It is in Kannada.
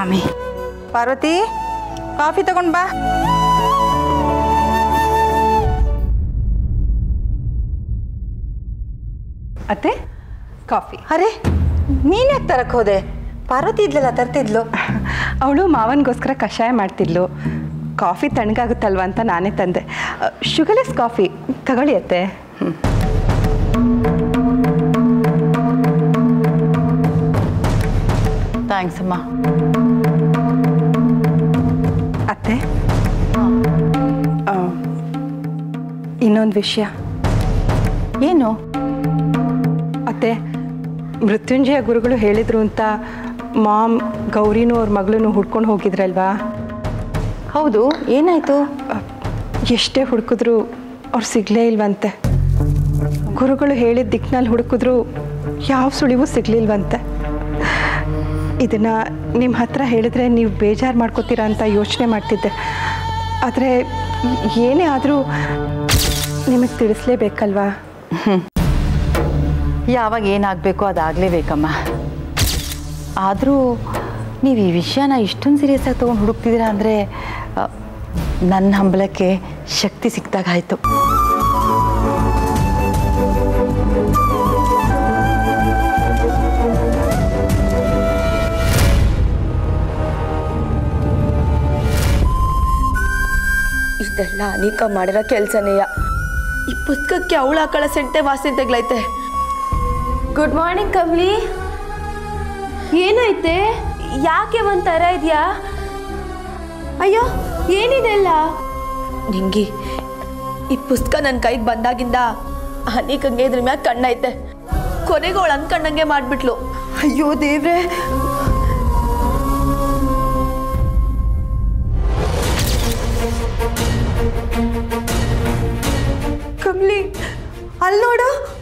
ಸ್ವಾಮಿ ಪಾರ್ವತಿ ಕಾಫಿ ತಗೊಂಡ್ ಬಾ ಅತ್ತೆ ಕಾಫಿ ಅರೆ ನೀನ್ ಯಾಕೆ ತರಕ್ ಹೋದೆ ಪಾರ್ವತಿ ಇದ್ಲಲ್ಲ ತರ್ತಿದ್ಲು ಅವಳು ಮಾವನಿಗೋಸ್ಕರ ಕಷಾಯ ಮಾಡ್ತಿದ್ಲು ಕಾಫಿ ತಣ್ಣಗಾಗುತ್ತಲ್ವ ಅಂತ ನಾನೇ ತಂದೆ ಶುಗರ್ಲೆಸ್ ಕಾಫಿ ತಗೊಳ್ಳಿ ಅತ್ತೆ ಥ್ಯಾಂಕ್ಸ್ ಅಮ್ಮ ಅತ್ತೆ ಇನ್ನೊಂದು ವಿಷಯ ಏನು ಅತ್ತೆ ಮೃತ್ಯುಂಜಯ ಗುರುಗಳು ಹೇಳಿದ್ರು ಅಂತ ಮಾಮ್ ಗೌರಿನೂ ಅವ್ರ ಮಗಳೂ ಹುಡ್ಕೊಂಡು ಹೋಗಿದ್ರಲ್ವಾ ಹೌದು ಏನಾಯ್ತು ಎಷ್ಟೇ ಹುಡುಕಿದ್ರು ಅವ್ರು ಸಿಗಲೇ ಇಲ್ವಂತೆ ಗುರುಗಳು ಹೇಳಿದ ದಿಕ್ಕಿನಲ್ಲಿ ಹುಡುಕಿದ್ರು ಯಾವ ಸುಳಿವು ಸಿಗಲಿಲ್ವಂತೆ ಇದನ್ನು ನಿಮ್ಮ ಹತ್ರ ಹೇಳಿದ್ರೆ ನೀವು ಬೇಜಾರು ಮಾಡ್ಕೋತೀರಾ ಅಂತ ಯೋಚನೆ ಮಾಡ್ತಿದ್ದೆ ಆದರೆ ಏನೇ ಆದರೂ ನಿಮಗೆ ತಿಳಿಸ್ಲೇಬೇಕಲ್ವಾ ಯಾವಾಗ ಏನಾಗಬೇಕೋ ಅದಾಗಲೇಬೇಕಮ್ಮ ಆದರೂ ನೀವು ಈ ವಿಷಯನ ಇಷ್ಟೊಂದು ಸೀರಿಯಸ್ ಆಗಿ ತೊಗೊಂಡು ಹುಡುಕ್ತಿದ್ದೀರಾ ಅಂದರೆ ನನ್ನ ಹಂಬಲಕ್ಕೆ ಶಕ್ತಿ ಸಿಕ್ತಾಗಾಯ್ತು ಇದೆಲ್ಲ ಅನೇಕ ಮಾಡಿರೋ ಕೆಲಸನೇಯ ಈ ಪುಸ್ತಕಕ್ಕೆ ಅವಳ ಹಾಕಳ ಸೆಂಟೆ ವಾಸನೆ ತೆಗ್ಲೈತೆ ಗುಡ್ ಮಾರ್ನಿಂಗ್ ಕಮ್ಲಿ ಏನಾಯ್ತೆ ಯಾಕೆ ಒಂಥರ ಇದೆಯಾ ಅಯ್ಯೋ ಏನಿದೆಲ್ಲ ನಿಂಗಿ ಈ ಪುಸ್ತಕ ನನ್ನ ಕೈಗೆ ಬಂದಾಗಿಂದ ಅನೇಕಂಗೆ ಇದ್ರ ಮ್ಯಾಗ ಕಣ್ಣೈತೆ ಕೊನೆಗೆ ಅವಳು ಅನ್ಕಂಡಂಗೆ ಮಾಡ್ಬಿಟ್ಲು ಅಯ್ಯೋ ದೇವ್ರೆ ಕಮ್ಲಿ ಅಲ್ಲಿ ನೋಡು